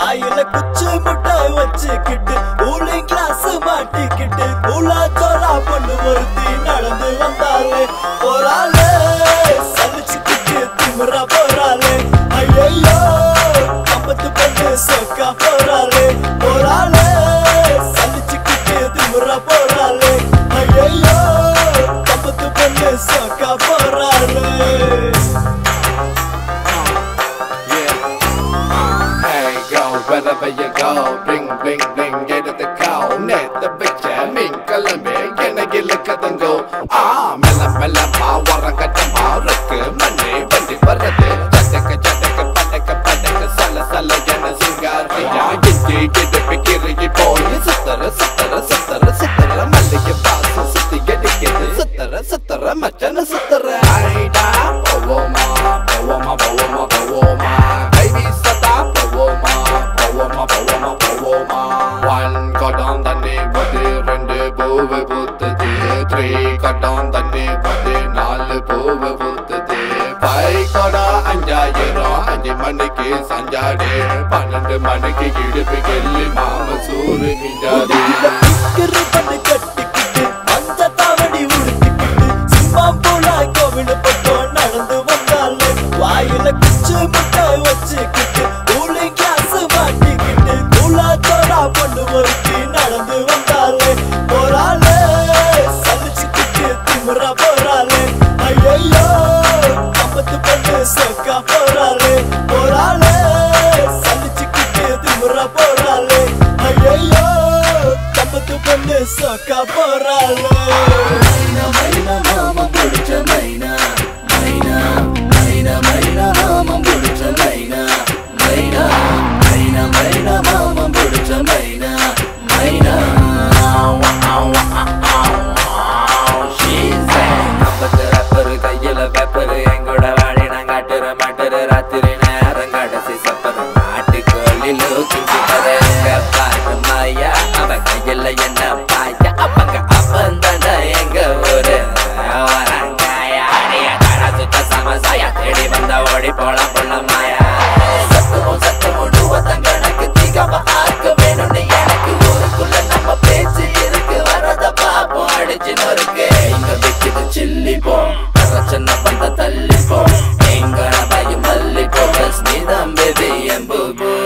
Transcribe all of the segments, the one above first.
வாயில குச்சி முட்டை வச்சுக்கிட்டு கூலிங் கிளாஸ் மாட்டிக்கிட்டு கூலா சோறா பொண்ணு ஒருத்தி நடந்து வந்தாலே போறாளே சலிச்சுக்கிட்டு திமுறா போறாளே ஐயோ கம்பத்து பொண்ணு சொக்கா போறாளே போறாளே சலிச்சுக்கிட்டு திமுறா போறாளே ஐயோ கம்பத்து பொண்ணு சொக்கா போறாளே Hey, go wherever you go, bling bling bling, get at the cow, net the picture, min kalambe, can I get look at them go? Ah, mela mela ma, warangata ma, rakku, mane, bandi varade, chataka chataka, pataka pataka, sala sala, yana singariya, gindi gidi pikiri boy, suttara suttara suttara suttara, malliga basu, sutti gedi gedi, suttara suttara, machana suttara, aida, povoma, povoma, povoma, povoma, baby sata, povoma, povoma, povoma, povoma, one cordon தண்ணி பத்து ரெண்டு பூவு பூத்துது three கட்டம் தண்ணி பத்து நாலு பூவு பூத்துது five கொடா அஞ்சாயிரம் அஞ்சு மணிக்கு சஞ்சாடு பன்னெண்டு மணிக்கு இடுப்பு கெல்லி மாம சூடு மிஞ்சாது கிரு பண்ணு கட்டிக்கிட்டு மஞ்ச தாவடி உடுத்திக்கிட்டு சிம்மம் போல கோவில் பக்கம் நடந்து வந்தாலே வாயில குச்சி முட்டை வச்சுக்கிட்டு கூலிங் கிளாஸ் மாட்டிக்கிட்டு கூலா சோடா பொண்ணு ஒருத்தி நடந்து வந்தாலே போறாளே சலிச்சுக்கிட்டு திமுறா போறாளே ஐயோ கம்பத்து பொண்ணு சொக்கா போறாளே போறாளே சலிச்சுக்கிட்டு திமுறா போறாளே ஐயோ கம்பத்து பொண்ணு சொக்கா போறாளே மைனா மைனா மாமா பிடிச்ச மைனா மைனா மைனா மைனா மாமா பிடிச்ச மைனா மைனா மைனா மைனா மாமா பிடிச்ச மைனா மைனா அப்பத்து ரப்பரு கையில பெப்பரு எங்கூட வாடி நான் காட்டுற மாட்டுற ராத்திரி நேரம் கடைசி சப்பரு நாட்டுக்கோழி லூக்கிங் சிப்பரு பாரு மாயா அவ கையில என்ன பாயா அப்பங்க அப்பந்தாண்ட எங்க ஊரு வரங்காயா அடிய கடை சுத்த சமசாயா தேடி வந்த ஓடி போலாம் புள்ள மாயா சத்தமும் சத்தமும் நூவத்தம் கணக்கு தீகாம ஆக்க வேணும்னு எனக்கு ஊருக்குள்ள நம்ம பேச்சு இருக்கு வரத பாப்போம் அடிச்சு நொறுக்கு இங்க விக்குது சில்லி போம் பிரச்சனை வந்த தள்ளி போம் எங்க பயம் மல்லி போகஸ் நீதான் பேபி எம்பு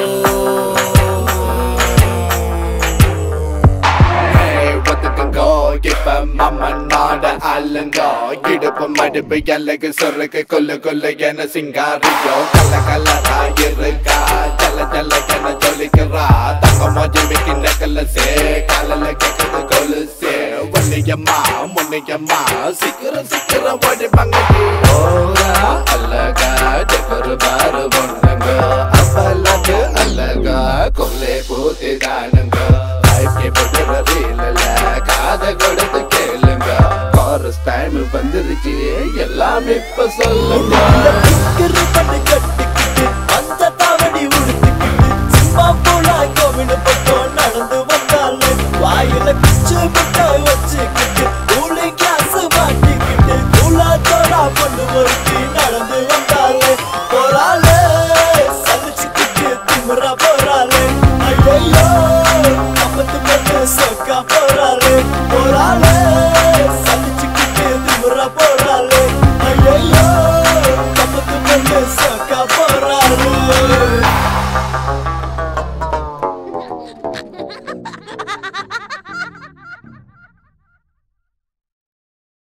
Hey, ஒத்துக்குங்கோ இப்ப மம்ம நாட அல்லங்கோ இடுப்பு மடுப்பு எல்லைக்கு சொருக்கு கொல்லு கொல்லு என சிங்காரியோ கல கலரா இருக்கா ஜல ஜல என ஜொலிக்கிறா தங்க மோஜி மிக்கி நெக்கல சே காலல கேக்குது கொலுசே ஒன்னியம்மா முன்னியம்மா சீக்கிரம் சீக்கிரம் ஓடி பங்கடி ஓரா அழகா ஜெகரு பாரு பொண்ணுங்க அப்பலகு அழகா கொல்லே பூத்தி தானுங்க லைஃப்கே போடுற ரீல்ல காத கொடுத்து கேளுங்க ஃபாரஸ்ட் டைம் வந்துருச்சு எல்லாம் இப்ப சொல்லுங்க கிரு பண்ணு கட்டிக்கிட்டு மஞ்ச தாவடி உடுத்திக்கிட்டு சிம்மம் போல கோவில் பக்கம் நடந்து வந்தாலே வாயில குச்சி முட்டை வச்சுக்கிட்டு கூலிங் கிளாஸ் மாட்டிக்கிட்டு கூலா சோடா பொண்ணு ஒருத்தி நடந்து வந்தாலே போறாளே சலிச்சுக்கிட்டு திமுறா போறாளே ஐயோ கம்பத்து பொண்ணு சொக்கா போறாளே போறாளே